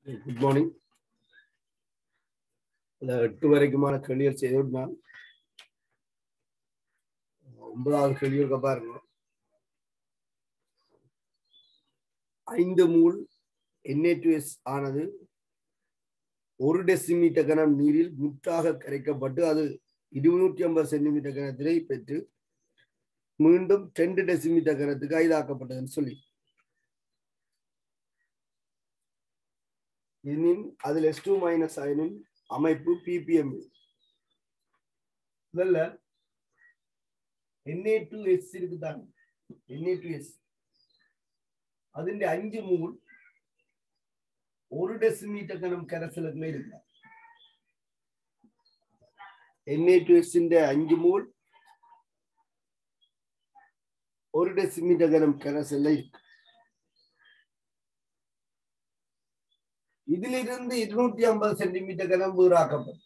Good morning இந்த எட்டு வரைக்குமான கேள்விகள் செய்து நான் ஒன்பதாவது கேள்விகளுக்கு பாருங்க ஐந்து மூல் NA2S ஆனது ஒரு டெசிமீட்டர் கனம் நீரில் முற்றாக கரைக்கப்பட்டு அது இருநூற்றி ஐம்பது சென்டிமீட்டர் கனத்திலே பெற்று மீண்டும் ரெண்டு டெசிமீட்டர் கனத்துக்கு ஐதாக்கப்பட்டதுன்னு சொல்லி எனின் அதில் எஸ் டூ மைனஸ் அயனின் அமைப்பு பிபிஎம் முதல்ல என்ஏ டூ எஸ் இருக்குதான் என்ஏ டூ எஸ் അതിന്റെ അഞ്ച് മൂൾ ഒരു ഡെസിമീറ്റർ കനം കരസ്ഥലത്തിലേ ഇല്ല എൻ എ ടു എസിന്റെ അഞ്ച് മൂൾ ഒരു ഡെസിമീറ്റർ കനം കരസ്ഥല இருக்கு இதிலிருந்து இருநூற்றி ஐம்பது சென்டிமீட்டர் கனம் வீராக்கப்பட்டு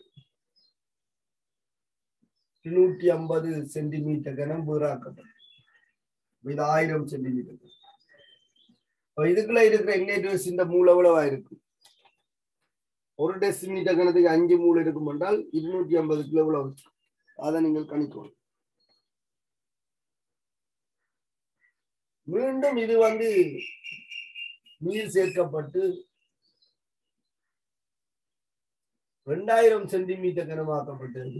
இருநூற்றி ஐம்பது சென்டிமீட்டர் கனம் வீராக்கப்பட்டு இது ஆயிரம் சென்டிமீட்டர் இதுக்குள்ள இருக்கிற என்ஏடிஎஸ் இந்த மூல எவ்வளவா இருக்கும் ஒரு டெசிமீட்டர் கணத்துக்கு அஞ்சு மூல இருக்கும் என்றால் இருநூற்றி ஐம்பது கிலோ எவ்வளவு அதை நீங்கள் கணிக்கணும் மீண்டும் இது வந்து நீர் சேர்க்கப்பட்டு ரெண்டாயிரம் சென்டிமீட்டர் கனமாக்கப்பட்டது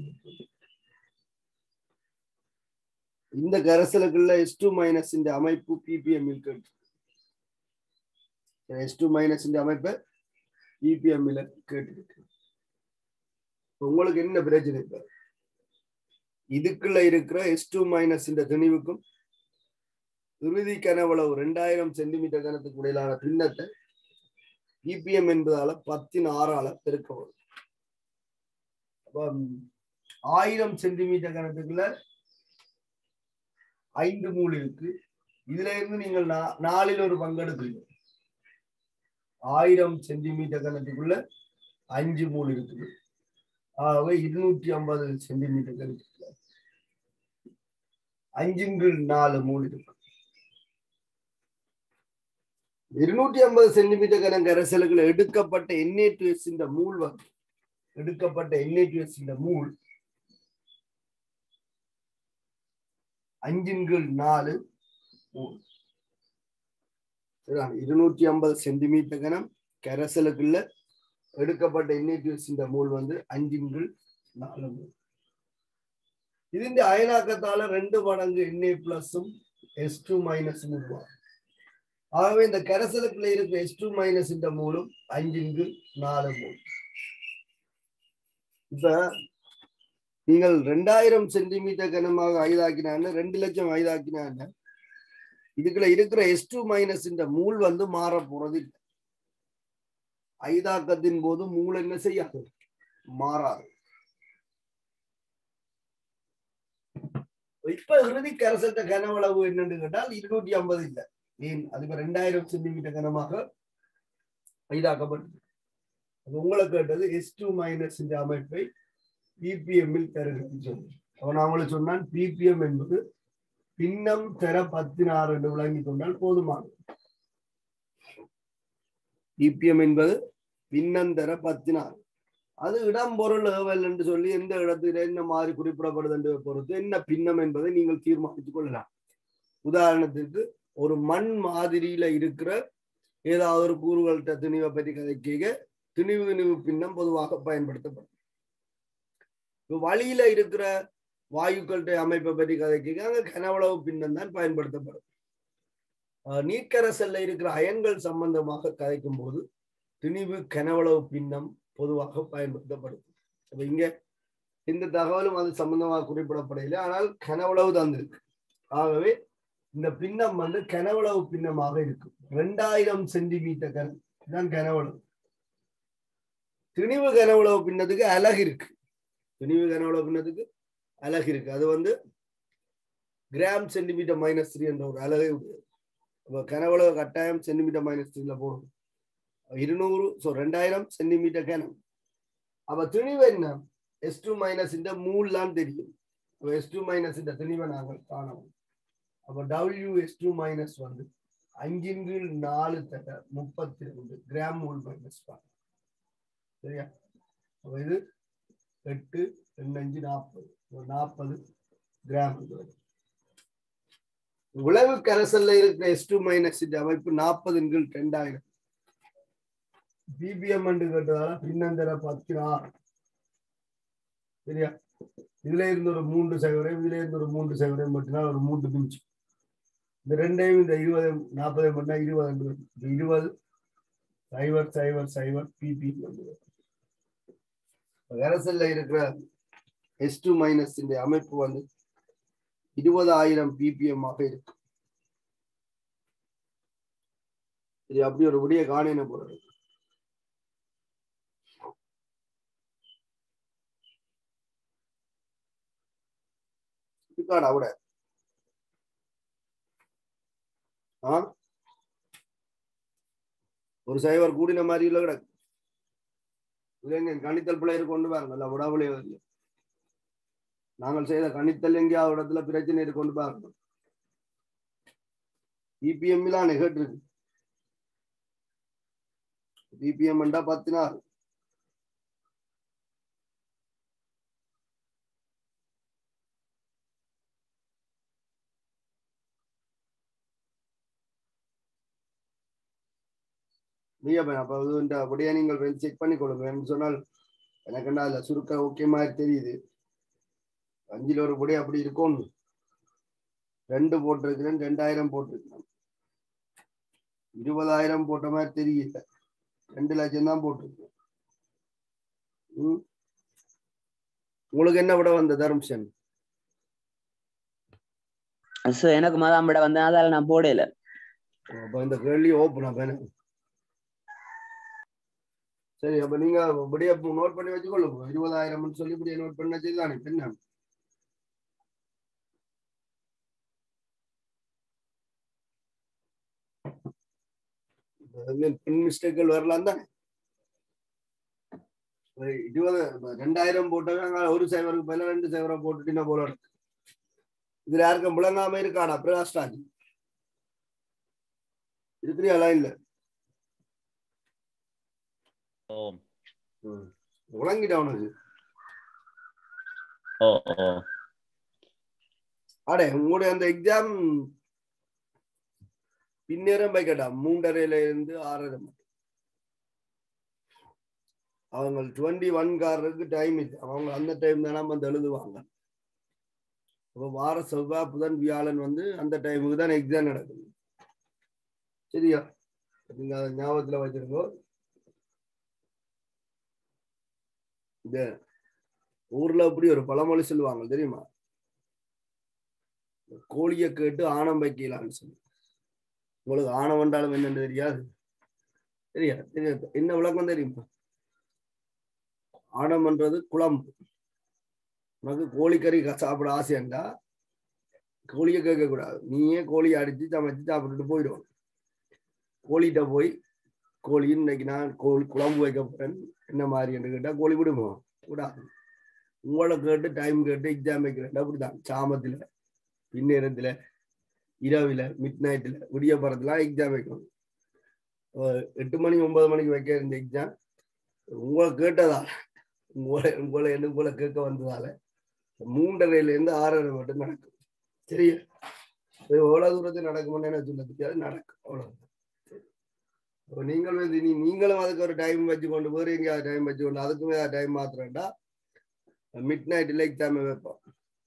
இந்த கரசலுக்குள்ள எஸ் டூ மைனஸ் இந்த அமைப்பு பிபிஎம் கேட்டு எஸ் டூ மைனஸ் அமைப்பை இபிஎம்ல கேட்டிருக்கு உங்களுக்கு என்ன பிரச்சனை இப்ப இதுக்குள்ள இருக்கிற எஸ் டூ மைனஸ் இந்த திணிவுக்கும் இறுதி கனவளவு ரெண்டாயிரம் சென்டிமீட்டர் கனத்துக்கு இடையிலான பின்னத்தை இபிஎம் என்பதால பத்தின் ஆறால பெருக்க வரும் அப்ப ஆயிரம் சென்டிமீட்டர் கணத்துக்குள்ள ஐந்து மூல் இருக்கு இதுல இருந்து நீங்கள் நாலில் ஒரு பங்கெடுக்கிறீங்க ஆயிரம் சென்டிமீட்டர் கணத்துக்குள்ள அஞ்சு மூல் இருக்குது ஆகவே இருநூற்றி ஐம்பது சென்டிமீட்டர் கணக்குள்ள அஞ்சுங்கள் நாலு மூல் இருக்கு இருநூற்றி ஐம்பது சென்டிமீட்டர் கணக்கு அரசலுக்குள்ள எடுக்கப்பட்ட என்ஏ டு எஸ் இந்த மூல் வந்து எடுக்கப்பட்ட என்ஏ டு எஸ் இந்த மூல் அஞ்சுங்கள் நாலு மூல் இருநூற்றி ஐம்பது சென்டிமீட்டர் கனம் கரசலுக்குள்ள எடுக்கப்பட்ட என்ஏடிஎஸ் இந்த மூல் வந்து அஞ்சுங்கள் நாலு மூல் ഇതിന്റെ അയനാക്കത്താല രണ്ട് മടങ്ങ് എൻ എ പ്ലസും എസ് ടു മൈനസും ഉരുവാകും ஆகவே இந்த கரசலுக்குள்ள இருக்கிற எஸ் டூ மைனஸ் இந்த மூலம் அஞ்சுங்கு நாலு மூல் இப்ப நீங்கள் ரெண்டாயிரம் சென்டிமீட்டர் கனமாக ஐதாக்கினாங்க ரெண்டு லட்சம் ஐதாக்கினாங்க இதுக்குள்ள இருக்கிற எஸ் டூ மைனஸ் இந்த மூல் வந்து மாற போறது இல்லை ஐதாக்கத்தின் போது மூல் என்ன செய்யாது மாறாது இப்ப இறுதி கரசத்த கனவளவு என்னன்னு கேட்டால் இருநூற்றி ஐம்பது இல்லை ஏன் அது ரெண்டாயிரம் சென்டிமீட்டர் கனமாக ஐதாக்கப்பட்டது உங்களை கேட்டது எஸ் டூ மைனஸ் இந்த அமைப்பை பிபிஎம்மில் தருகிறது சொல்லி அவன் அவங்களுக்கு சொன்னான் பிபிஎம் என்பது பின்னம் தர பதினாறு என்று விளங்கி கொண்டால் போதுமானது இபிஎம் என்பது பின்னந்தர பத்தினாறு அது இடம் பொருள் ஏவல் என்று சொல்லி எந்த இடத்துல என்ன மாதிரி குறிப்பிடப்படுது என்று பொறுத்து என்ன பின்னம் என்பதை நீங்கள் தீர்மானித்துக் கொள்ளலாம் உதாரணத்திற்கு ஒரு மண் மாதிரியில இருக்கிற ஏதாவது ஒரு கூறுகள்கிட்ட திணிவை பற்றி கதைக்க திணிவு திணிவு பின்னம் பொதுவாக பயன்படுத்தப்படும் வழியில இருக்கிற வாயுக்களுடைய அமைப்பை பற்றி கதைக்க அங்க கனவளவு பின்னம் தான் பயன்படுத்தப்படும் நீர்க்கரசல்ல இருக்கிற அயன்கள் சம்பந்தமாக கதைக்கும் போது திணிவு கனவளவு பின்னம் பொதுவாக பயன்படுத்தப்படும் அப்ப இங்க இந்த தகவலும் அது சம்பந்தமாக குறிப்பிடப்படவில்லை ஆனால் கனவளவு தந்திருக்கு ஆகவே இந்த பின்னம் வந்து கனவளவு பின்னமாக இருக்கும் ரெண்டாயிரம் சென்டிமீட்டர் கன தான் கனவளவு திணிவு கனவளவு பின்னத்துக்கு அழகு இருக்கு திணிவு கனவளவு பின்னத்துக்கு அழகு இருக்கு அது வந்து கிராம் சென்டிமீட்டர் மைனஸ் த்ரீ என்ற ஒரு அழகை உடையது அப்போ கனவளவு கட்டாயம் சென்டிமீட்டர் மைனஸ் த்ரீல போடும் இருநூறு ஸோ ரெண்டாயிரம் சென்டிமீட்டர் கனம் அப்போ திணிவு என்ன எஸ் டூ மைனஸ் இந்த மூணுலாம் தெரியும் அப்போ எஸ் டூ மைனஸ் இந்த திணிவை நாங்கள் காணவும் அப்போ டபிள்யூ எஸ் டூ மைனஸ் வந்து அஞ்சின் கீழ் நாலு தட்ட முப்பத்தி ரெண்டு கிராம் மூல் மைனஸ் சரியா அப்ப இது எட்டு ரெண்டு அஞ்சு நாற்பது ஒரு நாற்பது கிராம் இது வரும். விளைவு கரைசல்ல இருக்கிற எஸ் டூ மைனஸ் அமைப்பு நாற்பதின் கீழ் ரெண்டாயிரம் பிபிஎம் கேட்டதால பின்னந்தர பத்தினார் சரியா இதுல இருந்து ஒரு மூன்று சைவரையும் இதுல இருந்து ஒரு மூன்று சைவரையும் மட்டும்தான் ஒரு மூன்று பிஞ்சு இந்த ரெண்டையும் இந்த இருபது நாற்பது பண்ணா இருபது ரெண்டு வரும். இந்த இருபது சைவர் சைவர் சைவர் பிபி கரைசல்ல இருக்கிற எஸ் டூ மைனஸ் இந்த அமைப்பு வந்து இருபதாயிரம் பிபிஎம் ஆக இருக்கு இது அப்படி ஒரு விடிய காணின போறது இருக்காடா கூட ஆ ஒரு சைவர் கூடின மாதிரி இல்ல கிடக்கு இல்லைங்க கணித்தல் பிள்ளையர் கொண்டு பாருங்க இல்ல உடவுளே வரல நாங்கள் செய்த கணித்தல் எங்கேயாவது இடத்துல பிரச்சனை இருக்கு கொண்டு பாருங்க பிபிஎம் எல்லாம் நெகட் இருக்கு பிபிஎம் என்றா பத்து நாள் நீங்க அப்ப இது இந்த அப்படியே நீங்கள் செக் பண்ணி கொடுங்க என்று சொன்னால் எனக்கு என்ன அதுல சுருக்க ஓகே மாதிரி தெரியுது அஞ்சுல ஒரு படி அப்படி இருக்கும் ரெண்டு போட்டிருக்கிறேன் ரெண்டாயிரம் போட்டிருக்கிறேன் இருபதாயிரம் போட்ட மாதிரி தெரியல ரெண்டு லட்சம் தான் போட்டிருக்கேன் ம். உங்களுக்கு என்ன விட வந்த தர்ம்சன் சோ எனக்கு மதாம் விட வந்தனால நான் போடல அப்ப இந்த கேள்வி ஓப்பன் அப்ப எனக்கு சரி அப்ப நீங்க இப்படியே நோட் பண்ணி வச்சுக்கொள்ளுங்க இருபதாயிரம்னு சொல்லி இப்படியே நோட் பண்ண வச்சுதானே என்ன பின் மிஸ்டேக்கள் வரலாம் தானே ஒரு இருபது ரெண்டாயிரம் போட்டவங்க ஒரு சைவருக்கு பதில ரெண்டு சைவரை போட்டுட்டீங்க போல இருக்கு. இதுல யாருக்கும் முழங்காம இருக்காடா பிரகாஷ் ராஜ் இருக்கிறியா லைன்ல ஓம் முழங்கிட்ட அவனுக்கு ஓ ஓ அடே உங்களுடைய அந்த எக்ஸாம் பின்னேரம் வைக்கட்டா மூன்றரையில இருந்து ஆறரை மட்டும் அவங்க டுவெண்ட்டி ஒன் காரருக்கு டைம் இல்லை அவங்க அந்த டைம் தானே வந்து எழுதுவாங்க அப்போ வார செவ்வாய் புதன் வியாழன் வந்து அந்த டைமுக்கு தான் எக்ஸாம் நடக்குது சரியா நீங்க அதை ஞாபகத்துல வச்சிருக்கோ இந்த ஊர்ல அப்படி ஒரு பழமொழி சொல்லுவாங்க தெரியுமா கோழியை கேட்டு ஆணம் வைக்கலான்னு சொல்லி உங்களுக்கு ஆணம் என்றாலும் என்னன்னு தெரியாது தெரியாது தெரியாது என்ன விளக்கம் தெரியுமா ஆணம்ன்றது குழம்பு உனக்கு கோழிக்கறி க- சாப்பிட ஆசையாண்டா கோழியை கேட்க கூடாது நீயே கோழியை அடிச்சு சமைச்சு சாப்பிட்டுட்டு போயிடும் கோழிகிட்ட போய் கோழி இன்னைக்கு நான் கோழி குழம்பு வைக்க போறேன் என்ன மாதிரி என்று கேட்டா கோழி விடுமோ விடாது உங்களை கேட்டு டைம் கேட்டு எக்ஸாம் வைக்கிறேன் அப்படிதான் சாமத்துல பின்னேரத்துல இரவுல மிட் நைட்ல விடிய போறதுலாம் எக்ஸாம் வைக்கணும் அஹ் எட்டு மணி ஒன்பது மணிக்கு வைக்க இருந்த எக்ஸாம் உங்களை கேட்டதால உங்களை உங்களை என்ன போல கேட்க வந்ததால மூன்றரைல இருந்து ஆறரை மட்டும் நடக்கும் சரியா இது எவ்வளவு தூரத்தில் நடக்கும்னு என்ன சொல்ல தெரியாது நடக்கும் அவ்வளவு அப்ப நீங்கள் வந்து நீ நீங்களும் அதுக்கு ஒரு டைம் வச்சு கொண்டு வேறு எங்கேயாவது டைம் வச்சு கொண்டு அதுக்குமே டைம் மாத்திரண்டா மிட் நைட்ல எக்ஸாம் வைப்போம்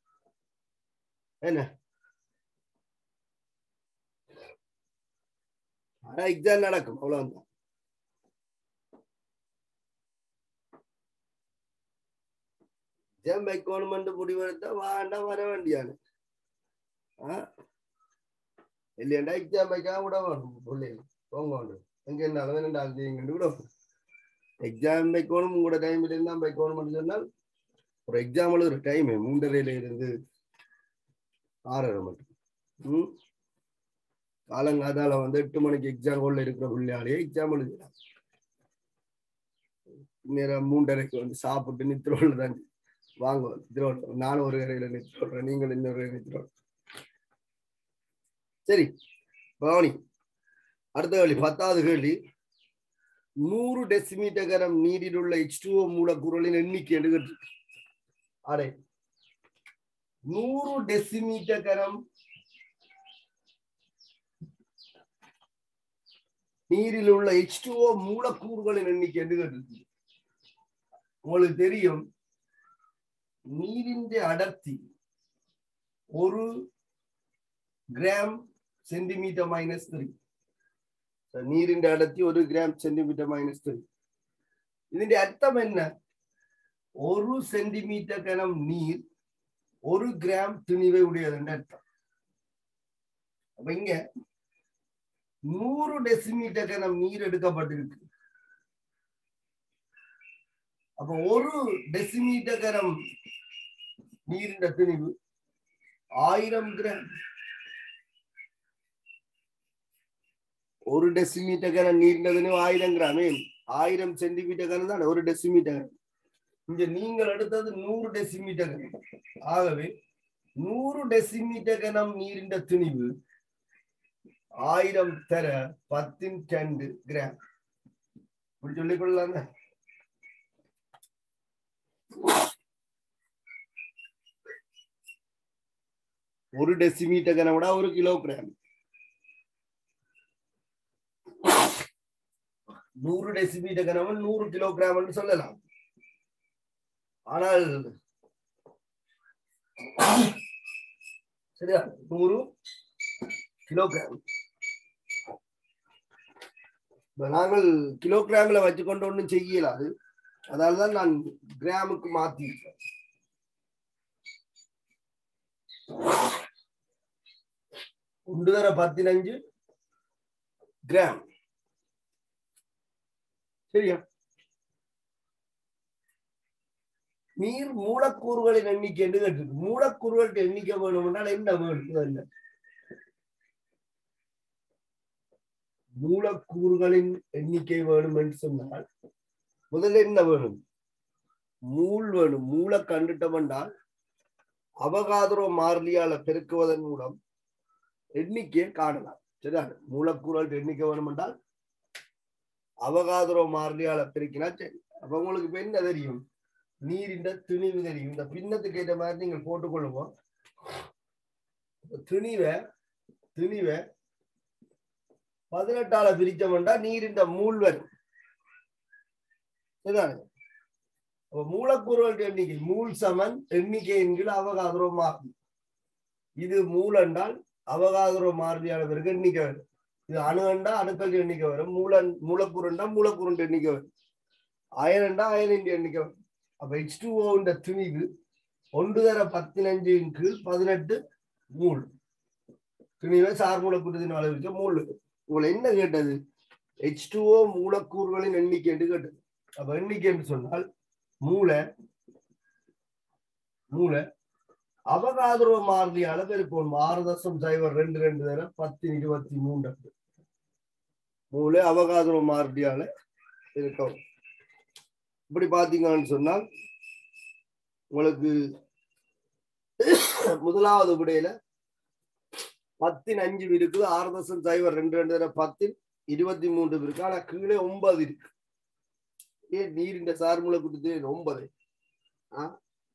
என்ன ஆனா எக்ஸாம் நடக்கும் அவ்வளவுதான் எக்ஸாம் வைக்கணுமென்று முடிவெடுத்தா வாண்டா வர வேண்டியானு ஆ இல்லையாண்டா எக்ஸாம் வைக்காம விட வேணும் பிள்ளைங்க போங்க வேணும் எங்க இருந்தாலும் ரெண்டாவது செய்யுங்கன்னு கூட எக்ஸாம் வைக்கணும் உங்களோட டைம்ல இருந்தா வைக்கணும்னு சொன்னால் ஒரு எக்ஸாம் எழுதுற டைம் மூன்றரையில இருந்து ஆறரை மட்டும் ம் காலங்காதால வந்து எட்டு மணிக்கு எக்ஸாம் ஹோல்ல இருக்கிற பிள்ளையாலே எக்ஸாம் எழுதுறாங்க நேரம் மூன்றரைக்கு வந்து சாப்பிட்டு நித்திரோல தான் வாங்க நித்திரோல நானும் ஒரு கரையில நித்திரோடுறேன் நீங்கள் இன்னொரு நித்திரோட சரி பவானி அடுத்த கேள்வி பத்தாவது கேள்வி நூறு டெசிமீட்டர் கனம் நீரில் உள்ள எச் டூஓ மூலக்கூறுகளின் எண்ணிக்கை என்று கேட்டிருக்கு. அடே நூறு டெசிமீட்டர் கனம் நீரில் உள்ள எச் டூஓ மூலக்கூறுகளின் எண்ணிக்கை என்று கேட்டிருக்கு. உங்களுக்கு தெரியும் நீரின் அடர்த்தி ஒரு கிராம் சென்டிமீட்டர் மைனஸ் த்ரீ നീരിന്റെ അടർത്തി ഒരു ഗ്രാം സെന്റിമീറ്റർ മൈനസ് ത്രീ ഇതിന്റെ അർത്ഥം என்ன ஒரு சென்டிமீட்டர் கனம் நீர் ஒரு கிராம் திணிவை உடையதுன்ற அர்த்தம் அப்ப இங்க நூறு டெசிமீட்டர் கனம் நீர் எடுக்கப்பட்டிருக்கு அப்ப ஒரு டெசிமீட்டர் கனம் நீரின் திணிவு ஆயிரம் கிராம் ഒരു ഡെസിമീറ്റർ കനം നീരിൻ്റെതിന് ആയിരം ഗ്രാമേ ആയിരം സെന്റിമീറ്റർ കനം தானே ஒரு டெசிமீட்டர் கனம் இங்க நீங்கள் எடுத்தது நூறு டெசிமீட்டர் கனம் ஆகவே நூறு டெசிமீட்டர் கனம் நீரின் திணிவு ஆயிரம் தர பத்தின் ரெண்டு கிராம் இப்படி சொல்லிக் கொள்ளலாங்க ஒரு டெசிமீட்டர் கனம் விட ஒரு கிலோகிராம் நூறு டெசிமீட்டர் கனவன் நூறு கிலோகிராம் என்று சொல்லலாம் ஆனால் சரியா நூறு கிலோகிராம் இப்ப நாங்கள் கிலோகிராம்ல வச்சுக்கொண்டு ஒன்றும் செய்யலாது அதனாலதான் நான் கிராமுக்கு மாத்திருக்கேன் ஒன்று தர பதினஞ்சு கிராம் சரியா நீர் மூலக்கூறுகளின் எண்ணிக்கை என்று கேட்டிருக்கு மூலக்கூறுகளுக்கு எண்ணிக்கை வேணும் என்றால் என்ன வேணும் முதல்ல மூலக்கூறுகளின் எண்ணிக்கை வேணும் என்று சொன்னால் முதல்ல என்ன வேணும் மூல் வேணும் மூல கண்டுட்டோம் என்றால் அவகாதரோ மாறிலியால பெருக்குவதன் மூலம் எண்ணிக்கையை காணலாம் சரியா மூலக்கூறுகள் எண்ணிக்கை வேணும் என்றால் அவகாதரோ மாறிலியால பெருக்கினா சரி அப்ப உங்களுக்கு இப்ப என்ன தெரியும் நீரின் திணிவு தெரியும் இந்த பின்னத்துக்கு ஏற்ற மாதிரி நீங்கள் போட்டுக்கொள்ளுவோம் திணிவை திணிவை பதினெட்டால பிரிச்சோம்டா நீரின் மூல் வரும் சரிதானே அப்ப மூலக்கூறுகள் எண்ணிக்கை மூல் சமன் எண்ணிக்கை என்கிற அவகாதரோ மாறி இது மூல் என்றால் அவகாதரோ மாறிலியால பிறகு எண்ணிக்கை வரும் இது அணுகண்டா அணுக்கள் எண்ணிக்கை வரும் மூலன் மூலக்கூறுண்டா மூலக்கூறுண்டு எண்ணிக்கை வரும் அயனண்டா அயனின் எண்ணிக்கை வரும் அப்ப எச் டூ ஓன்ற துணிவு ஒன்று தர பத்தினஞ்சின் கீழ் பதினெட்டு மூல் துணிவை சார் மூலக்கூறு அளவிற்கு மூல் உங்களை என்ன கேட்டது எச் டூ ஓ மூலக்கூறுகளின் எண்ணிக்கை என்று கேட்டது அப்ப எண்ணிக்கை என்று சொன்னால் மூளை மூளை அவகாதரோ மாறுதியால பெருக்கணும் ஆறு தசம் சைபர் ரெண்டு ரெண்டு தர பத்து இருபத்தி மூன்று மூளை அவகாதரோ மாறுதியால இருக்கும் இப்படி பாத்தீங்கன்னு சொன்னால் உங்களுக்கு முதலாவது விடையில பத்தின் அஞ்சு இருக்குது ஆறு தசம் சைபர் ரெண்டு ரெண்டு தர பத்தில் இருபத்தி மூன்று இருக்கு ஆனா கீழே ஒன்பது இருக்கு ஏன் நீரின் சார்முளை கொடுத்து ஒன்பது ஆஹ்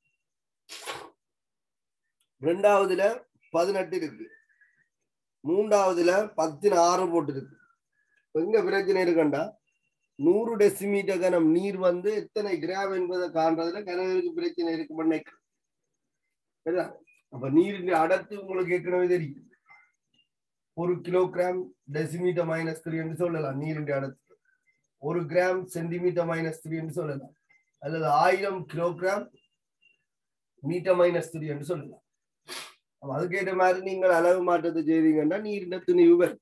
ரெண்டாவதுல பதினெட்டு இருக்கு மூன்றாவதுல பத்தின ஆறு போட்டு இருக்கு எங்க பிரச்சனை இருக்குண்டா நூறு டெசிமீட்டர் கனம் நீர் வந்து எத்தனை கிராம் என்பதை காண்றதுல கனவுக்கு பிரச்சனை இருக்கு பண்ணைக்கு அப்ப நீரின் அடர்த்தி உங்களுக்கு ஏற்கனவே தெரியும் ஒரு கிலோகிராம் டெசிமீட்டர் மைனஸ் த்ரீ என்று சொல்லலாம் நீரின் அடர்த்தி ஒரு கிராம் சென்டிமீட்டர் மைனஸ் த்ரீ என்று சொல்லலாம் அல்லது ஆயிரம் கிலோகிராம் மீட்டர் மைனஸ் த்ரீ என்று சொல்லலாம் அதுக்கேற்ற மாதிரி நீங்கள் அளவு மாற்றத்தை செய்தீங்கன்னா நீரின் துணிவு வரும்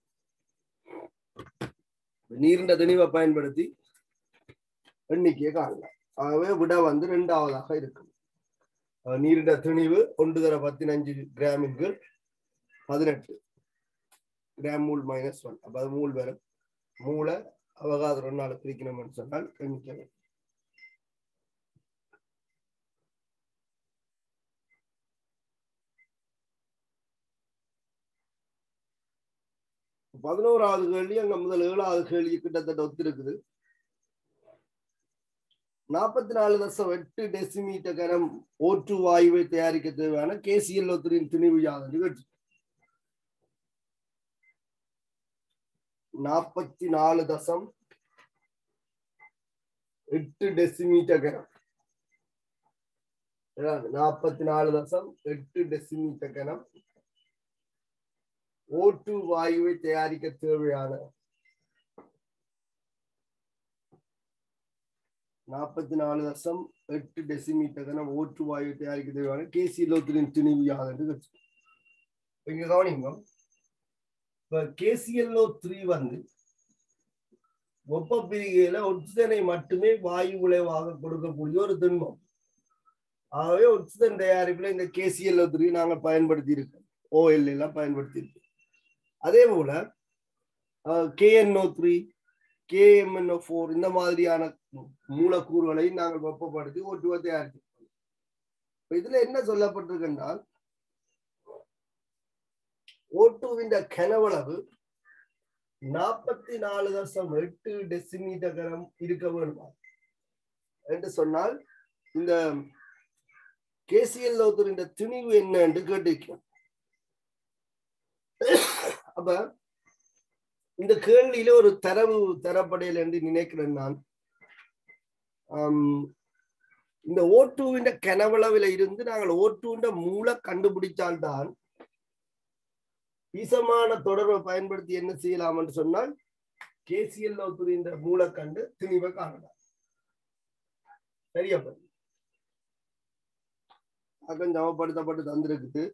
நீரின் துணிவை பயன்படுத்தி எண்ணிக்கையை காணலாம் ஆகவே விட வந்து ரெண்டாவதாக இருக்கும் நீரின் துணிவு ஒன்று தர பதினஞ்சு கிராமிற்கு பதினெட்டு கிராம் மூல் மைனஸ் ஒன் அப்ப அது மூல் வரும் மூளை அவகாதம் ஒரு நாள் பிரிக்கணும்னு சொன்னால் எண்ணிக்கை வரும் பதினோராவது கேள்வி அங்க முதல் ஏழாவது கேள்வி கிட்டத்தட்ட ஒத்திருக்குது நாற்பத்தி நாலு தசம் எட்டு டெசிமீட்டர் கனம் ஓட்டு வாயுவை தயாரிக்க தேவையான கேசிஎல் ஒத்திரின் திணிவு யாது கேட்டு நாற்பத்தி நாலு தசம் எட்டு டெசிமீட்டர் கனம் நாற்பத்தி நாலு தசம் எட்டு டெசிமீட்டர் கனம் ஓட்டு வாயுவை தயாரிக்க தேவையான நாற்பத்தி நாலு தசம் எட்டு டெசிமீட்டர் கனம் ஓட்டு வாயு தயாரிக்க தேவையான கேசி இருபத்தி திணிவு யாது இங்க கவனிங்க இப்ப கேசிஎல்ஓ த்ரீ வந்து வெப்ப பிரிகையில ஒட்சிஜனை மட்டுமே வாயு விளைவாக கொடுக்கக்கூடிய ஒரு திண்மம் ஆகவே ஒட்சிஜன் தயாரிப்புல இந்த கேசிஎல்ஓ த்ரீ நாங்க பயன்படுத்தி இருக்கோம் ஓஎல் எல்லாம் பயன்படுத்தி இருக்கோம் அதே போல கேஎன்ஓ த்ரீ கேஎம்என்ஓ ஃபோர் இந்த மாதிரியான மூலக்கூறுகளை நாங்கள் வெப்பப்படுத்தி ஒட்டுவ தயாரிச்சிருக்கோம் இதுல என்ன சொல்லப்பட்டிருக்கின்றால் ஓட்டுவின் கனவளவு நாற்பத்தி நாலு தசம் எட்டு டெசிமீட்டர் கரம் இருக்க வேணுமா என்று சொன்னால் இந்த கேசிஎல் இந்த திணிவு என்ன என்று கேட்டிருக்கோம் அப்ப இந்த கேள்வியில ஒரு தரவு தரப்படையல் என்று நினைக்கிறேன் நான் இந்த ஓட்டுவின் கனவளவில இருந்து நாங்கள் ஓட்டுவின் மூல கண்டுபிடிச்சால்தான் ஈசமான தொடர்பை பயன்படுத்தி என்ன செய்யலாம் என்று சொன்னால் கேசிஎல் இந்த மூல கண்டு திணிவை காணலாம் சரியா அக்கம் சமப்படுத்தப்பட்டு தந்திருக்குது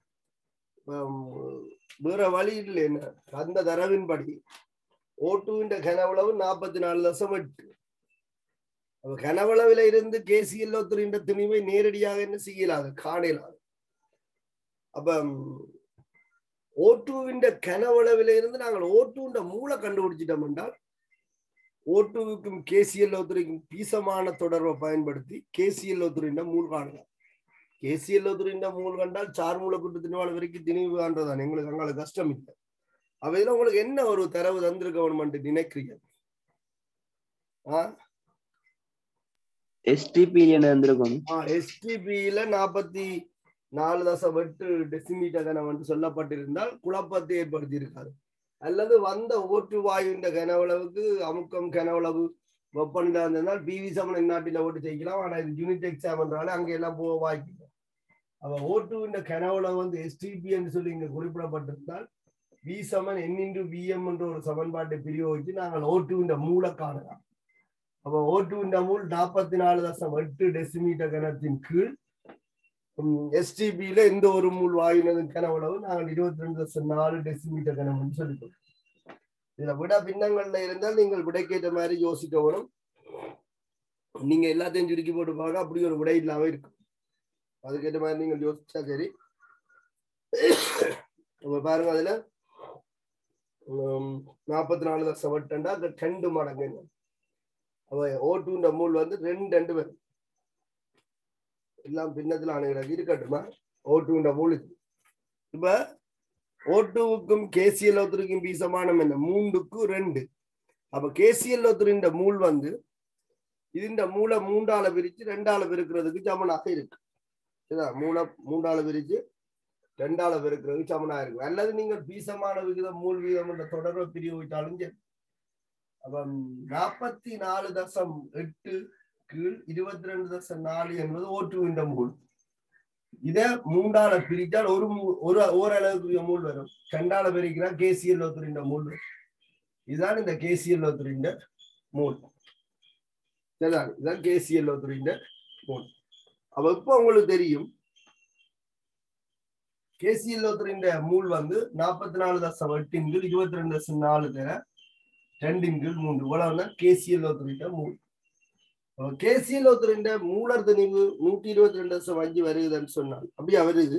வேற வழி இல்லை என்ன அந்த தரவின்படி ஓட்டுவின் கனவளவு நாற்பத்தி நாலு தசம் எட்டு கனவளவில இருந்து கேசிஎல் ஒத்துரின்ற திணிவை நேரடியாக என்ன செய்யலாது காணலாது அப்ப ஓட்டுவின் கனவளவில இருந்து நாங்கள் ஓட்டுவின் மூளை கண்டுபிடிச்சிட்டோம் என்றால் ஓட்டுவுக்கும் கேசிஎல் ஒத்துரைக்கும் பீசமான தொடர்பை பயன்படுத்தி கேசிஎல் ஒத்துரின்ற மூல் காணலாம் கேசிஎல் ஒத்துரின்ற மூல் கண்டால் சார் மூல குட்டு திணிவாள வரைக்கும் திணிவு காண்றதான் எங்களுக்கு அங்கால கஷ்டம் இல்லை அவையில உங்களுக்கு என்ன ஒரு தரவு தந்திருக்க வேணுமென்று நினைக்கிறீங்க ஆஹ் எஸ்டிபி வந்திருக்கும் எஸ்டிபியில நாற்பத்தி நாலு தசம் எட்டு டெசிமீட்டர் கனம் என்று சொல்லப்பட்டிருந்தால் குழப்பத்தை ஏற்படுத்தி இருக்காது அல்லது வந்த ஓட்டு வாயுவின் கனவளவுக்கு அமுக்கம் கனவளவு வெப்பநிலை இருந்தால் பிவி சமன் நாட்டில ஓட்டு செய்யலாம் ஆனா இது யூனிட் எக்ஸாம் என்றாலே அங்க எல்லாம் போக வாய்ப்பு அவ ஓட்டுவின் கனவளவு வந்து எஸ்டிபி என்று சொல்லி இங்க குறிப்பிடப்பட்டிருந்தால் வி சமன் என் இன்டு விஎம் என்ற ஒரு சமன்பாட்டை பிரயோகித்து நாங்கள் ஓட்டுவின் மூல காணலாம் அப்ப ஓட்டுவின் மூல் நாற்பத்தி நாலு தசம் எட்டு டெசிமீட்டர் கனத்தின் கீழ் எஸ்டிபியில எந்த ஒரு மூல் வாயுனதன் கனவளவு நாங்கள் இருபத்தி ரெண்டு தசம் நாலு டெசிமீட்டர் கனம்னு சொல்லிட்டோம் இதுல விட பின்னங்கள்ல இருந்தால் நீங்கள் விடைக்கேற்ற மாதிரி யோசிக்க வரும் நீங்க எல்லாத்தையும் சுருக்கி போட்டு பார்க்க அப்படி ஒரு விடை இல்லாம இருக்கும் அதுக்கேற்ற மாதிரி நீங்கள் யோசிச்சா சரி பாருங்க அதுல நாற்பத்தி நாலு தசம் எட்டுண்டா அந்த ரெண்டு மடங்கு அவ ஓட்டுன்ற மூல் வந்து ரெண்டு ரெண்டு பேர் எல்லாம் பின்னத்துல அணுகிறது இருக்கட்டுமா ஓட்டுன்ற மூல் இப்ப ஓட்டுவுக்கும் கேசிஎல் ஒத்துருக்கும் பீசமானம் என்ன மூன்றுக்கும் ரெண்டு அப்ப கேசிஎல் ஒத்துரின் மூல் வந்து இதுண்ட மூளை மூன்றால பிரிச்சு ரெண்டால பெருக்கிறதுக்கு சமனாக இருக்கு சரிதா மூளை மூன்றால பிரிச்சு ரெண்டால பெருக்கிறதுக்கு சமனா இருக்கு அல்லது நீங்கள் பீசமான விகிதம் மூல் வீதம் என்ற தொடர்பை பிரிவிட்டாலும் சரி அப்ப நாற்பத்தி நாலு தசம் எட்டு கீழ் இருபத்தி ரெண்டு தசம் நாலு என்பது ஓட்டுவின்ற மூல் இத மூன்றால பிரித்தால் ஒரு ஒரு ஓரளவுக்குரிய மூல் வரும் ரெண்டால பிரிக்கிறா கேசிஎல் ஒத்துரின்ற மூல் வரும் இதுதான் இந்த கேசிஎல் ஒத்துரின்ற மூல் சரிதான் இதுதான் கேசிஎல் ஒத்துரின்ற மூல் அப்ப இப்ப உங்களுக்கு தெரியும் கேசிஎல் ஒத்துரின்ற மூல் வந்து நாற்பத்தி நாலு தசம் எட்டின் கீழ் இருபத்தி ரெண்டு தசம் நாலு தர ரெண்டின் கீழ் மூன்று இவ்வளவுனா கேசிஎல் ஒத்துரின்ற மூல் கேசிஎல் ஒருத்தருண்ட மூலர் திணிவு நூத்தி இருபத்தி ரெண்டு வருஷம் அஞ்சு வருகுதுன்னு சொன்னால் அப்படியா வருது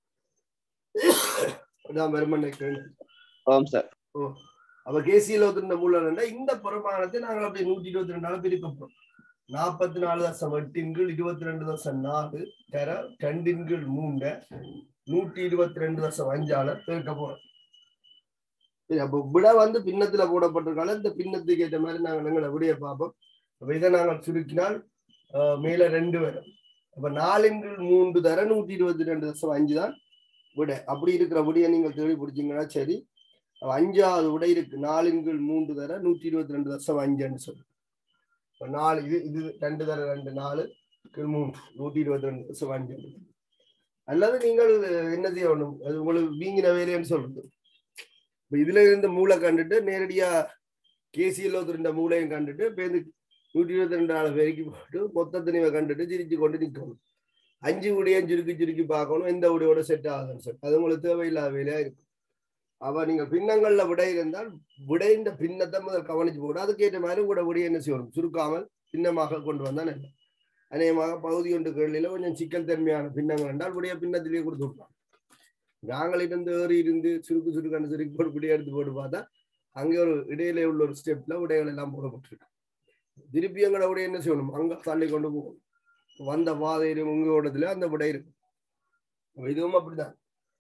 அதான் வருமன் ஆம் சார் ஓ அப்ப கேசிஎல் ஒருத்தருண்ட மூலர் இந்த பிரமாணத்தை நாங்கள் அப்படி நூத்தி இருபத்தி ரெண்டால பிரிக்க போறோம் நாற்பத்தி நாலு தசம் எட்டின் கீழ் இருபத்தி ரெண்டு தசம் நாலு தர ரெண்டின் கீழ் மூண்ட நூத்தி இருபத்தி ரெண்டு தசம் அஞ்சால பெருக்க போறோம் சரி அப்போ விட வந்து பின்னத்துல போடப்பட்டிருக்கால இந்த பின்னத்துக்கு ஏற்ற மாதிரி நாங்கள் எங்களை விடைய பார்ப்போம் அப்ப இதை நாங்கள் சுருக்கினால் ஆஹ், மேல ரெண்டு வரும் அப்ப நாலுங்கள் மூன்று தர நூற்றி இருபத்தி ரெண்டு தசம் அஞ்சு தான் விட அப்படி இருக்கிற விடையை நீங்கள் தேடி பிடிச்சீங்கன்னா சரி அப்ப அஞ்சாவது விடை இருக்கு நாலுங்கள் மூன்று தர நூற்றி இருபத்தி ரெண்டு தசம் அஞ்சுன்னு சொல்லு இப்ப நாலு இது இது ரெண்டு தர ரெண்டு நாலு கீழ் மூன்று நூற்றி இருபத்தி ரெண்டு தசம் அஞ்சு அல்லது நீங்கள் என்ன செய்யணும் அது உங்களுக்கு வீங்கின வேலைன்னு சொல்றது இப்ப இதுல இருந்து மூளை கண்டுட்டு நேரடியா கேசியில் இருந்த மூளையும் கண்டுட்டு பேருந்து நூற்றி இருபத்தி ரெண்டு நாலு பெருக்கி போட்டு மொத்த திணிவை கண்டுட்டு சிரிச்சு கொண்டு நிற்கணும் அஞ்சு உடையும் சுருக்கி சுருக்கி பார்க்கணும் எந்த உடையோட செட் ஆகுதுன்னு சொல்லி அது உங்களுக்கு தேவையில்லாத வேலையா இருக்கும் அவ நீங்க பின்னங்கள்ல விடை இருந்தால் விடைந்த பின்னத்தை முதல் கவனிச்சு போட்டு அதுக்கேற்ற மாதிரி கூட விடைய என்ன செய்யணும் சுருக்காமல் பின்னமாக கொண்டு வந்தா நல்லது அநேகமாக பகுதி ஒன்று கேள்வியில கொஞ்சம் சிக்கல் தன்மையான பின்னங்கள் என்றால் விடைய பின்னத்திலேயே கொடுத்து விடலாம் நாங்கள் இருந்து ஏறி இருந்து சுருக்கு சுருக்கான சுருக்கி போட்டு விடைய எடுத்து போட்டு பார்த்தா அங்கே ஒரு இடையிலே உள்ள ஒரு ஸ்டெப்ல விடைகள் எல்லாம் போடப்பட்டிருக்கு திருப்பி எங்களோட விடைய என்ன செய்யணும் அங்க தள்ளி கொண்டு போகணும் வந்த பாதையில உங்க ஓட்டத்துல அந்த விடை இருக்கும் அப்ப இதுவும் அப்படிதான்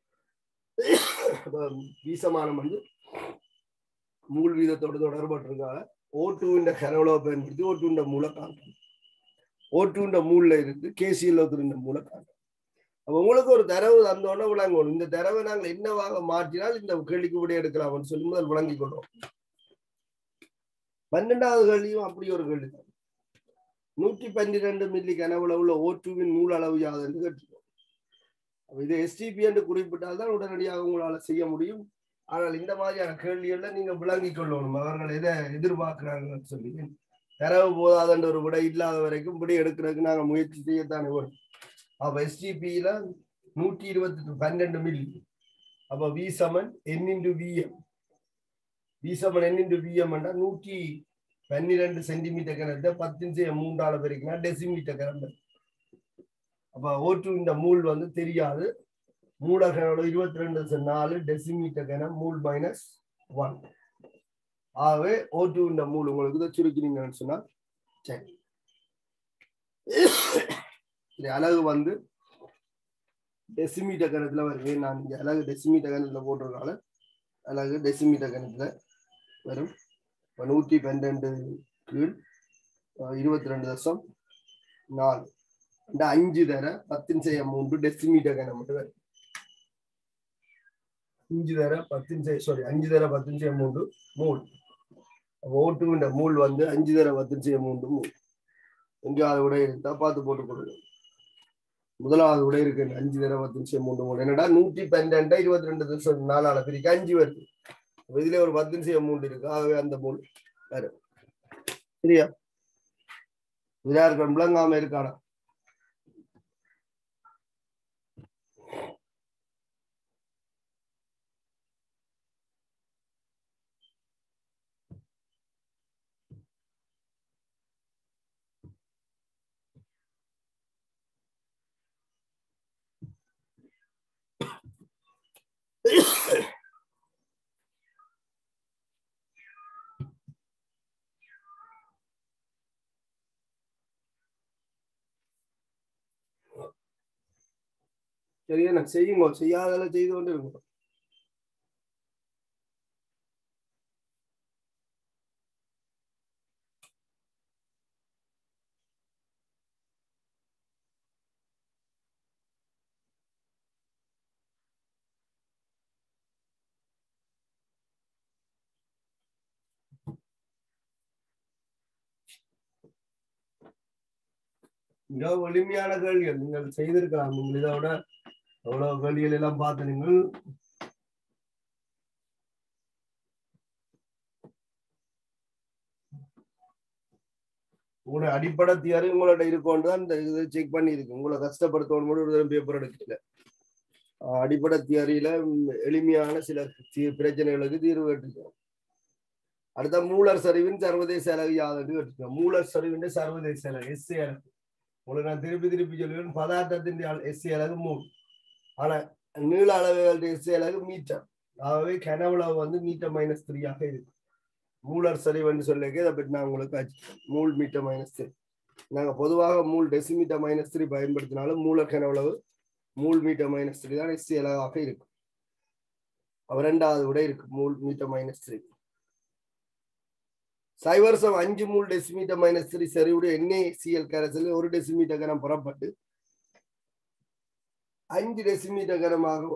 அப்ப வீசமானம் வந்து மூல் வீதத்தோடு தொடர்பட்டிருக்காங்க ஓட்டுவின் கனவுளவை பயன்படுத்தி ஓட்டுவின் மூளை காண்றோம் ஓட்டுவின் மூல்ல இருந்து கேசியில் ஒருத்தர் மூளை காண்றோம் அப்ப உங்களுக்கு ஒரு தரவு தந்தோடனே விளங்கணும் இந்த தரவை நாங்கள் என்னவாக மாற்றினால் இந்த கேள்விக்கு விடை எடுக்கலாம்னு சொல்லி முதல் விளங்கிக் கொள்றோம் பன்னெண்டாவது கேள்வியும் அப்படி ஒரு கேள்வி தான் நூற்றி பன்னிரெண்டு மில்லி கனவுல உள்ள ஓட்டுவின் மூல அளவு யாது என்று கேட்டிருக்கோம் அப்ப இது எஸ்டிபி என்று குறிப்பிட்டால் தான் உடனடியாக உங்களால செய்ய முடியும் ஆனால் இந்த மாதிரியான கேள்விகள்ல நீங்க விளங்கிக் கொள்ளணும் அவர்கள் எதை எதிர்பார்க்கிறாங்கன்னு சொல்லி தரவு போதாதன்ற ஒரு விடை இல்லாத வரைக்கும் விடை எடுக்கிறதுக்கு நாங்க முயற்சி செய்யத்தானே வரும் அப்ப எஸ்டிபியில நூற்றி இருபத்தி பன்னெண்டு மில்லி அப்ப வி சமன் என் இன்டு விஎம் வி சமன் என் இன்டு விஎம் நூற்றி பன்னிரெண்டு சென்டிமீட்டர் கிணத்தை பத்து மூன்றால பெருக்கினா டெசிமீட்டர் கிணறு அப்ப ஓட்டு இந்த மூல் வந்து தெரியாது மூலகனோட இருபத்தி ரெண்டு நாலு டெசிமீட்டர் கனம் மூல் மைனஸ் ஒன் ஆகவே ஓட்டு இந்த மூல் உங்களுக்கு இதை சுருக்கிறீங்கன்னு சொன்னா சரி இது அழகு வந்து டெசிமீட்டர் கணத்துல வருது நான் இங்க அழகு டெசிமீட்டர் கணத்துல போட்டிருக்கால அழகு டெசிமீட்டர் கணத்துல வரும் இப்ப நூற்றி பன்னெண்டு கீழ் இருபத்தி ரெண்டு தசம் நாலு இந்த அஞ்சு தர பத்தின் செய்ய மூன்று டெசிமீட்டர் கணம் மட்டும் வரும் அஞ்சு தர பத்தின் செய்ய சாரி அஞ்சு தர பத்தின் செய்ய மூன்று மூல் ஓட்டு இந்த மூல் வந்து அஞ்சு தர பத்தின் செய்ய மூன்று மூல் எங்கேயாவது விட இருந்தா பார்த்து போட்டுக் கொடுங்க முதலாவது விட இருக்கு அஞ்சு தர பத்து நிமிஷம் மூன்று மூணு என்னடா நூற்றி பன்னெண்டு இருபத்தி ரெண்டு நிமிஷம் நாலால பிரிக்க அஞ்சு வருது அப்ப இதுல ஒரு பத்து நிமிஷம் மூன்று இருக்கு ஆகவே அந்த மூணு வேறு சரியா இதா இருக்க விளங்காம இருக்கானா சரியா நான் செய்யுங்க செய்யாதெல்லாம் செய்து கொண்டு இருக்கும் மிக எளிமையான கேள்விகள் நீங்கள் செய்திருக்கலாம் நீங்கள் இதை விட எவ்வளவு கேள்விகள் எல்லாம் பார்த்து நீங்கள் உங்களோட அடிப்படை தியரி உங்களோட இருக்கோன்னு தான் இந்த இதை செக் பண்ணி இருக்கு உங்களை கஷ்டப்படுத்தணும் ஒரு தடவை பேப்பர் எடுக்கல ஆஹ் அடிப்படை தியரியில எளிமையான சில தீ- பிரச்சனைகளுக்கு தீர்வு கேட்டிருக்கோம் அடுத்த மூலர் சரிவின் சர்வதேச அலகு யாதென்று கேட்டிருக்கோம் மூலர் சரிவின் சர்வதேச அலகு எஸ்ஏ அலகு உங்களுக்கு நான் திருப்பி திருப்பி சொல்லுவேன் பதார்த்தத்தின் எஸ்ஏ அலகு மூணு ஆனா நீள அளவுகள் எஸ்ஏ அலகு மீட்டர் ஆகவே கனவுளவு வந்து மீட்டர் மைனஸ் த்ரீயாக இருக்கு மூலர் சரிவுன்னு சொல்லிக்க இதை பற்றி நான் உங்களுக்கு ஆச்சு மூல் மீட்டர் மைனஸ் த்ரீ நாங்க பொதுவாக மூல் டெசிமீட்டர் மைனஸ் த்ரீ பயன்படுத்தினாலும் மூலர் கனவுளவு மூல் மீட்டர் மைனஸ் த்ரீ தான் எஸ்சி அளவாக இருக்கும் அப்ப ரெண்டாவது விட இருக்கு மூல் மீட்டர் மைனஸ் த்ரீ சைவர்சம் அஞ்சு மூல் டெசிமீட்டர் மைனஸ் த்ரீ சரிவுடைய என்ஏசிஎல் கரைசல் ஒரு டெசிமீட்டர் கனம் புறப்பட்டு அஞ்சு டெசிமீட்டர் கனமாக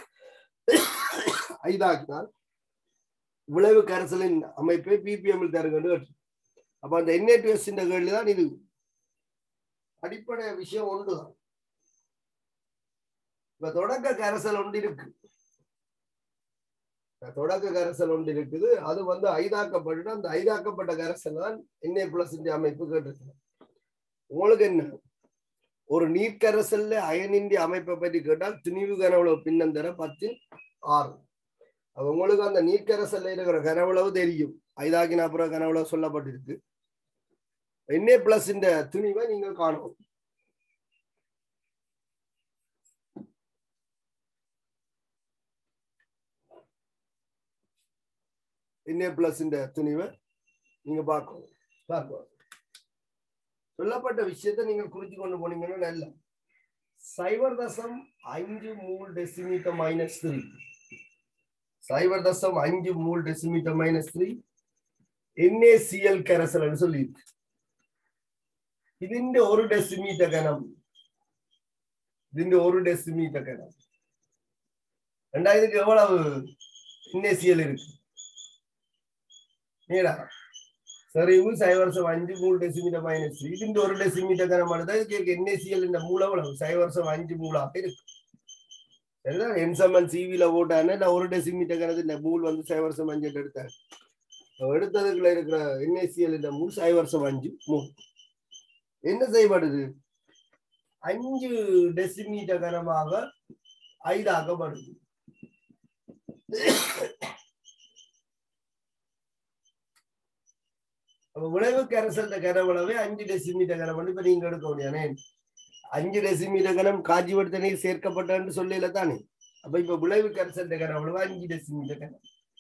ஐதாக்கினால் விளைவு கரைசலின் அமைப்பை பிபிஎம் தருகிறது அப்ப அந்த என்ஏடிஎஸ் கேள்வி தான் இது அடிப்படை விஷயம் ஒன்றுதான் இப்ப தொடக்க கரைசல் ஒன்று இருக்கு தொடக்க கரைசல் ஒன்று இருக்குது அது வந்து ஐதாக்கப்பட்டு அந்த ஐதாக்கப்பட்ட கரைசல் தான் என்ஏ பிளஸ் அமைப்பு கேட்டிருக்கு உங்களுக்கு என்ன ஒரு நீர்க்கரசல்ல அயனின்றி அமைப்பை பற்றி கேட்டால் துணிவு கனவுளவு பின்னந்தர பத்தில் ஆறு அப்ப உங்களுக்கு அந்த நீர்க்கரசல்ல இருக்கிற கனவுளவு தெரியும் ஐதாக்கின அப்புறம் கனவுளவு சொல்லப்பட்டிருக்கு என்ஏ பிளஸ் இந்த துணிவை நீங்கள் காணும் என்ஏ பிளஸ் இந்த துணிவை நீங்க பார்க்கணும் பார்க்கணும் சொல்லப்பட்ட விஷயத்தை நீங்கள் குறிச்சு கொண்டு போனீங்கன்னா நல்ல சைபர் தசம் அஞ்சு மூல் டெசிமீட்டர் மைனஸ் த்ரீ சைபர் தசம் அஞ்சு mole decimetre minus three N A C L கரைசல் சொல்லியிருக்கு ഇതിന്റെ ഒരു ഡെസിമീറ്റർ കനം ഇതിന്റെ ഒരു ഡെസിമീറ്റർ കനം ரெண்டாயிரத்துக்கு எவ்வளவு என்ஏசிஎல் இருக்கு நீடா சரிவு சைவர்சம் அஞ்சு மூணு டெசிமீட்டர் மைனஸ் ഇതിന്റെ ഒരു ഡെസിമീറ്റർ കനമാണ് അതായത് എൻஏസിഎല്ലിന്റെ മൂല എவ்வளவு சைவர்சம் அஞ்சு மூலாக இருக்கு சரிதான் என்சமன் சிவில போட்டானே நான் ஒரு டெசிமீட்டர் கணக்கு மூல் வந்து சைவர்சம் அஞ்சு எடுத்தாங்க எடுத்ததுக்குள்ள இருக்கிற என்ஏசிஎல் மூல் சைவர்சம் அஞ்சு மூணு என்ன செய்யப்படுது அஞ்சு டெசிமீட்டர் கனமாக ஐதாக்கப்படுது அப்ப விளைவு கரைசல் கனவளவே அஞ்சு டெசிமீட்டர் கனம் இப்ப நீங்க எடுக்க முடியானே அஞ்சு டெசிமீட்டர் கனம் காஞ்சிபுரத்து நீர் சேர்க்கப்பட்டன்னு சொல்லல தானே அப்ப இப்ப விளைவு கரைசல் கனவளவு அஞ்சு டெசிமீட்டர் கனம்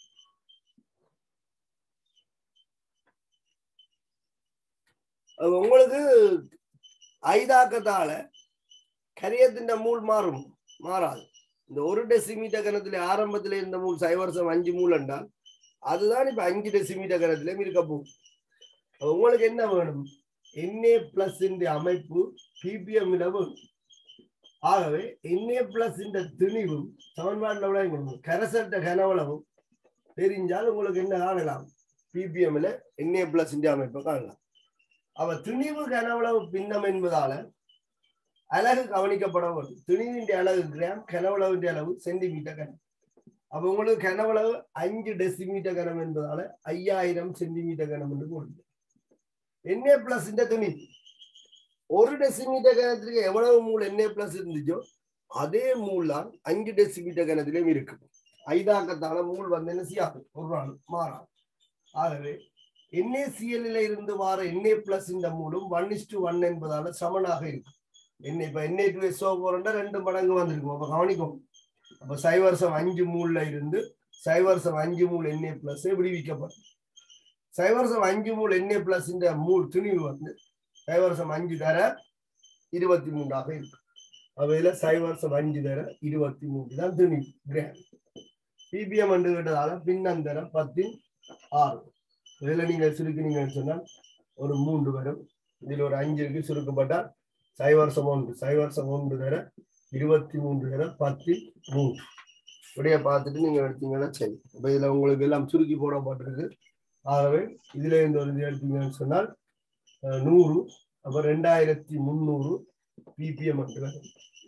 உங்களுக்கு ஐதாக்கத்தால கரியத்தின் மூல் மாறும் மாறாது இந்த ஒரு டெசிமீட்டர் கணத்துல ஆரம்பத்துல இருந்த மூல் சைவர்சம் அஞ்சு மூல் என்றால் அதுதான் இப்ப அஞ்சு டெசிமீட்டர் கணத்திலும் இருக்க போகும் உங்களுக்கு என்ன வேணும் என்ஏ பிளஸ் அமைப்பு பிபிஎம் வேணும் ஆகவே என்ஏ பிளஸ் திணிவும் சமன்பாட்டில் விளையும் கரசட்ட கனவளவும் தெரிஞ்சால் உங்களுக்கு என்ன காணலாம் பிபிஎம்ல என்ஏ பிளஸ் அமைப்பை காணலாம் அவ திணிவு கனவளவு பின்னம் என்பதால அழகு கவனிக்கப்பட வேண்டும் திணிவின் அழகு கிராம் கனவளவின் அளவு சென்டிமீட்டர் கனம் அப்ப உங்களுக்கு கனவளவு அஞ்சு டெசிமீட்டர் கனம் என்பதால ஐயாயிரம் சென்டிமீட்டர் கனம் என்று கொடுங்க என்ஏ பிளஸ் துணி ஒரு டெசிமீட்டர் கணத்திற்கு எவ்வளவு மூல் என்ஏ பிளஸ் இருந்துச்சோ அதே மூல் தான் அஞ்சு டெசிமீட்டர் கணத்திலும் இருக்கு ஐதாக்கத்தால மூல் வந்து என்ன செய்யாது ஒரு நாள் மாறாது ஆகவே என்ஏசிஎல்ல இருந்து வார என்ஏ பிளஸ் இந்த மூலம் ஒன் இஸ் டு ஒன் என்பதால சமனாக இருக்கும் என்ன இப்ப என்ஏ டு எஸ்ஓ போறா ரெண்டு மடங்கு வந்திருக்கும் அப்ப கவனிக்கும் அப்ப சைவர்சம் அஞ்சு மூல்ல இருந்து சைவர்சம் அஞ்சு மூல் என்ஏ பிளஸ் விடுவிக்கப்படும் சைவர்சம் அஞ்சு மூல் என்ஏ பிளஸ் இந்த மூல் துணிவு வந்து சைவர்சம் அஞ்சு தர இருபத்தி மூன்றாக இருக்கு அவையில சைவர்சம் அஞ்சு தர இருபத்தி மூன்று தான் துணிவு கிராம் பிபிஎம் என்று கேட்டதால பின்னந்தர பத்தின் ஆறு இதுல நீங்க சுருக்கினீங்கன்னு சொன்னால் ஒரு மூன்று வரும் இதில் ஒரு அஞ்சு இருக்கு சுருக்கப்பட்டால் சைவர்சம் ஒன்று சைவர்சம் ஒன்று தர இருபத்தி மூன்று தர பத்து மூன்று இப்படியே பார்த்துட்டு நீங்க எடுத்தீங்கன்னா சரி இப்ப இதுல உங்களுக்கு எல்லாம் சுருக்கி போடப்பட்டிருக்கு ஆகவே இதுல இருந்து ஒரு இது எடுத்தீங்கன்னு சொன்னால் நூறு அப்ப ரெண்டாயிரத்தி முந்நூறு பிபிஎம் வரும்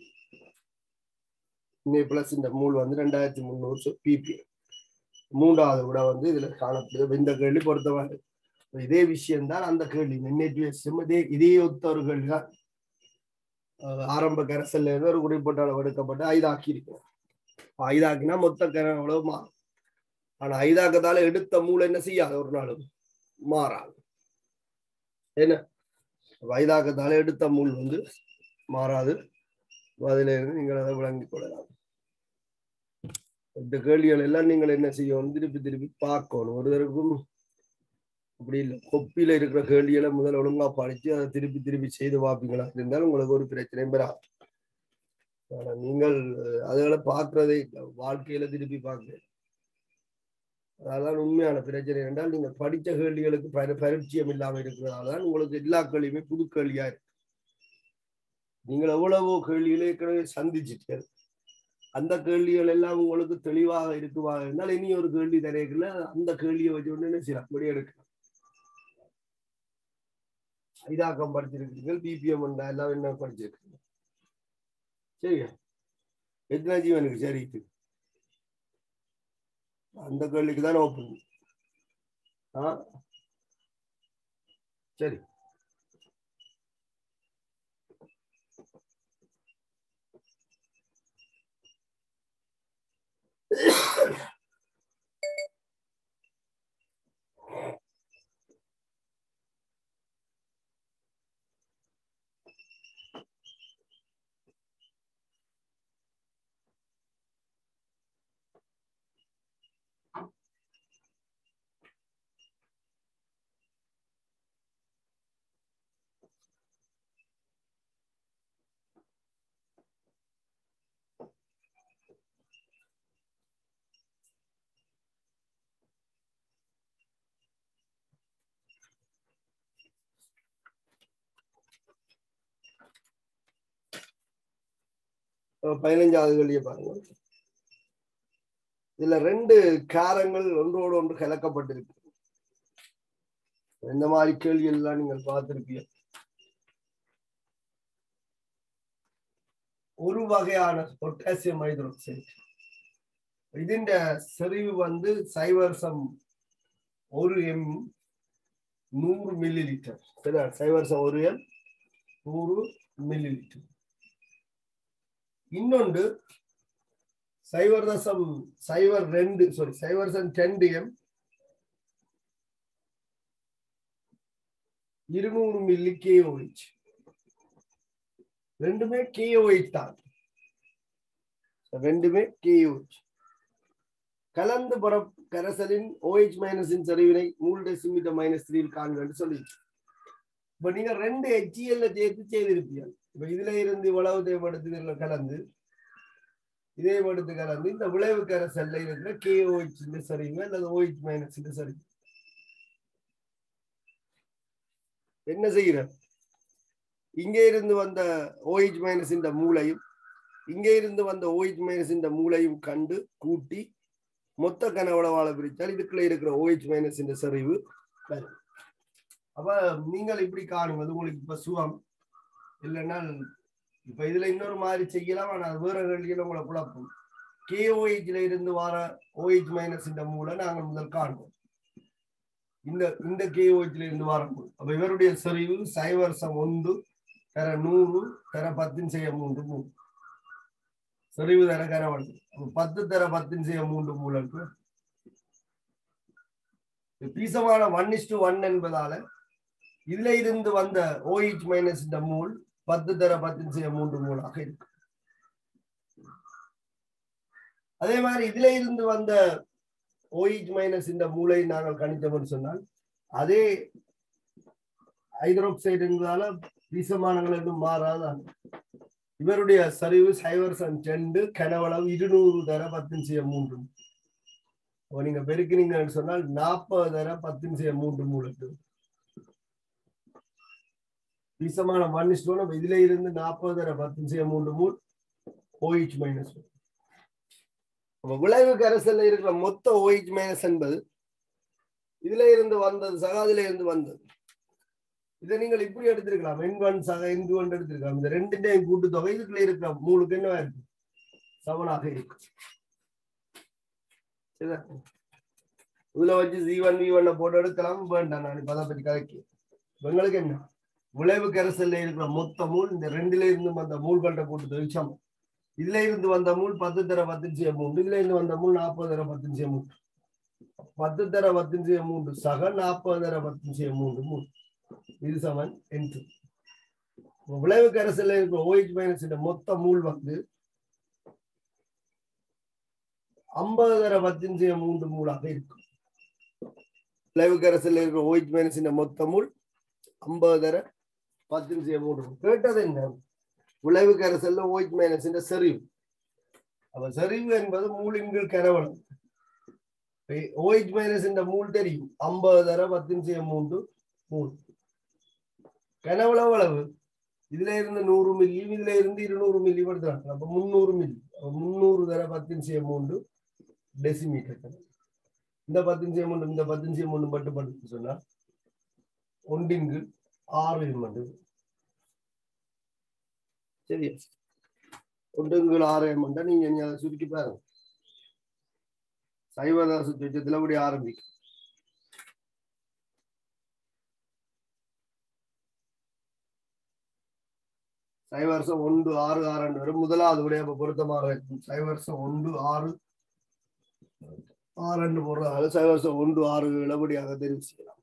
பிளஸ் இந்த மூல் வந்து ரெண்டாயிரத்தி முந்நூறு பிபிஎம் மூன்றாவது விட வந்து இதுல காணப்படுது இந்த கேள்வி பொறுத்தவரை இதே விஷயம்தான் அந்த கேள்வி என்ஏடிஎஸ்எம் இதே இதே ஒத்த ஒரு கேள்வி தான் ஆரம்ப கரசல்ல இருந்து ஒரு குறிப்பிட்ட அளவு எடுக்கப்பட்டு ஐதாக்கி இருக்கு ஐதாக்கினா மொத்த கனவு மாறும் ஆனா ஐதாக்கத்தால எடுத்த மூளை என்ன செய்யாது ஒரு நாளும் மாறாது என்ன ஐதாக்கத்தால எடுத்த மூல் வந்து மாறாது அதுல இருந்து நீங்கள் அதை விளங்கிக் கொள்ளலாம் இந்த கேள்விகள் எல்லாம் நீங்கள் என்ன செய்யணும் திருப்பி திருப்பி பார்க்கணும் ஒருத்தருக்கும் அப்படி இல்லை கொப்பியில இருக்கிற கேள்விகளை முதல்ல ஒழுங்கா படிச்சு அதை திருப்பி திருப்பி செய்து பார்ப்பீங்களா இருந்தாலும் உங்களுக்கு ஒரு பிரச்சனையும் பெறாது ஆனா நீங்கள் அதுகளை பார்க்கறதே இல்லை வாழ்க்கையில திருப்பி பார்க்க அதெல்லாம் உண்மையான பிரச்சனை என்றால் நீங்க படித்த கேள்விகளுக்கு பரி பரிச்சயம் இல்லாம இருக்கிறதால தான் உங்களுக்கு எல்லா கேள்வியுமே புது கேள்வியா இருக்கு நீங்கள் எவ்வளவோ கேள்விகளை ஏற்கனவே சந்திச்சிட்டீர்கள் அந்த கேள்விகள் எல்லாம் உங்களுக்கு தெளிவாக இருக்குமா இருந்தால் இனி ஒரு கேள்வி தரையில அந்த கேள்வியை வச்சு கொண்டு என்ன செய்யலாம் அப்படி எடுக்கலாம் ஐதாக்கம் படிச்சிருக்கீங்க பிபிஎம் எல்லாம் என்ன படிச்சிருக்கீங்க சரியா எத்தனை ஜீவனுக்கு சரி இது அந்த கேள்விக்கு தான் ஓப்பன் ஆ சரி பதினைஞ்சாவது கேள்வியை பாருங்க இதுல ரெண்டு காரங்கள் ஒன்றோடு ஒன்று கலக்கப்பட்டிருக்கு இந்த மாதிரி கேள்விகள் எல்லாம் நீங்கள் பார்த்திருப்பீங்க ஒரு வகையான பொட்டாசியம் ஹைட்ரோக்சைடு ഇതിന്റെ செறிவு வந்து சைவர்சம் ஒரு எம் நூறு மில்லி லிட்டர் சரியா சைவர்சம் ஒரு எம் நூறு மில்லி லிட்டர் இன்னொன்று சைவர் தசம் சைவர் ரெண்டு சாரி சைவர் தசம் ரெண்டு எம் இருநூறு மில்லி கேஓஹெச் ரெண்டுமே கேஓஹெச் தான் ரெண்டுமே கேஓஹெச் கலந்து புற கரைசலின் ஓஹெச் மைனஸின் சரிவினை மூணு டெசிமீட்டர் மைனஸ் த்ரீ காண்கன்னு சொல்லி இப்ப நீங்க ரெண்டு ஹெச்இஎல்ல சேர்த்து செய்திருப்பீங்க இப்ப இதுல இருந்து இவ்வளவு தேவைப்படுத்து கலந்து இதே படுத்து கலந்து இந்த விளைவு கரைசல்ல இருக்கிற கேஓஹெச் சரிவு அல்லது ஓஹெச் மைனஸ் சரிவு என்ன செய்கிற இங்கே இருந்து வந்த ஓஹெச் மைனஸ் இந்த மூளையும் இங்கே இருந்து வந்த ஓஹெச் மைனஸ் இந்த மூளையும் கண்டு கூட்டி மொத்த கனவளவால பிரித்தால் இதுக்குள்ள இருக்கிற ஓஹெச் மைனஸ் இந்த சரிவு வரும் அப்ப நீங்கள் இப்படி காணுவது உங்களுக்கு இப்ப சுகம் இல்லைன்னா இப்ப இதுல இன்னொரு மாதிரி செய்யலாம் ஆனா அது வேற கேள்வியில உங்களை குழப்பம் கேஓஹெச்ல இருந்து வர ஓஹெச் மைனஸ் இந்த மூலை நாங்கள் முதல் காணுவோம் இந்த இந்த கேஓஹெச்ல இருந்து வர மூலம் அப்ப இவருடைய சரிவு சைவர்சம் ஒன்று தர நூறு தர பத்தின் செய்ய மூன்று மூணு சரிவு தர கரவன் பத்து தர பத்தின் செய்ய மூன்று மூலக்கு பீசமான ஒன் இஸ் டு ஒன் என்பதால இதுல இருந்து வந்த ஓஹெச் மைனஸ் இந்த மூல் பத்து தர பத்தின் செய்ய மூன்று மூலாக இருக்கு அதே மாதிரி இதுல இருந்து வந்த ஓஹெச் மைனஸ் இந்த மூளை நாங்கள் கணித்தோம்னு சொன்னால் அதே ஹைட்ரோக்சைடு என்பதால வீசமானங்கள் எதுவும் மாறாதான் இவருடைய சரிவு சைவர்சன் ரெண்டு கனவளவு இருநூறு தர பத்தின் செய்ய மூன்று அப்ப நீங்க பெருக்கினீங்கன்னு சொன்னால் நாற்பது தர பத்தின் செய்ய மூன்று மூலத்து வீசமான மன்னிச்சிட்டோம் இதுல இருந்து நாற்பது தர பத்தின் செய்ய மூன்று மூல் ஓஹெச் மைனஸ் விளைவு கரைசல்ல இருக்கிற மொத்த ஓஹெச் மைனஸ் என்பது இதுல இருந்து வந்தது சகாதுல இருந்து வந்தது இதை நீங்கள் இப்படி எடுத்திருக்கலாம் என் ஒன் சக என் ஒன் எடுத்திருக்கலாம் இந்த ரெண்டுடையும் கூட்டு தொகை இதுக்குள்ள இருக்கிற மூணுக்கு என்னவா இருக்கு சமனாக இருக்கு சரிதா? இதுல வச்சு ஜி ஒன் வி ஒன்ன போட்டு எடுக்கலாம் வேண்டாம் நான் இப்ப அதை பத்தி கதைக்கு எங்களுக்கு என்ன விளைவு கரைசல்ல இருக்கிற மொத்த மூல் இந்த ரெண்டுல இருந்து வந்த மூல்கள்ட்ட கூட்டு தொகை சமம் இதுல இருந்து வந்த மூல் பத்து தர பத்து மூன்று இதுல இருந்து வந்த மூல் நாற்பது தர பத்து மூன்று பத்து தர பத்து மூன்று சக நாற்பது தர பத்து மூன்று மூணு இது சமன் என்று விளைவு கரைசல்ல இருக்கிற ஓஹெச் மைனஸ் மொத்த மூல் வந்து ஐம்பது தர பத்தின் செய்ய மூன்று மூலாக இருக்கும் விளைவு கரைசல்ல இருக்கிற ஓஹெச் மைனஸ் மொத்த மூல் ஐம்பது தர பத்தின் செய்ய மூன்று கேட்டது என்ன விளைவு கரைசல்ல ஓஹெச் மைனஸ் செறிவு அப்ப செறிவு என்பது மூலின்கள் கரவலம் ஓஹெச் மைனஸ் இந்த மூல் தெரியும் ஐம்பது தர பத்தின் செய்ய மூன்று மூல் கனவுல அளவு இதுல இருந்து நூறு மில்லி இதுல இருந்து இருநூறு மில்லி படுத்துறாங்க அப்ப முந்நூறு மில்லி அப்ப முந்நூறு தர பத்தின் செய்ய மூன்று டெசிமீட்டர் கணக்கு இந்த பத்தின் செய்ய மூன்று இந்த பத்தின் செய்ய மூன்று பட்டு பட்டு சொன்னா ஒன்றிங்கு ஆறு மட்டும் சரி ஒன்றுங்கள் ஆறு மண்டா நீங்க இங்க அதை சுருக்கி பாருங்க சைவதாச சுற்றத்துல அப்படி ஆரம்பிக்கும் சைவர்சம் ஒன்று ஆறு ஆறு வரும் முதலாவது விட அப்ப பொருத்தமாக இருக்கும் சைவர்சம் ஒன்று ஆறு ஆறு போடுறதால சைவர்சம் ஒன்று ஆறு இளபடியாக தெரிவு செய்யலாம்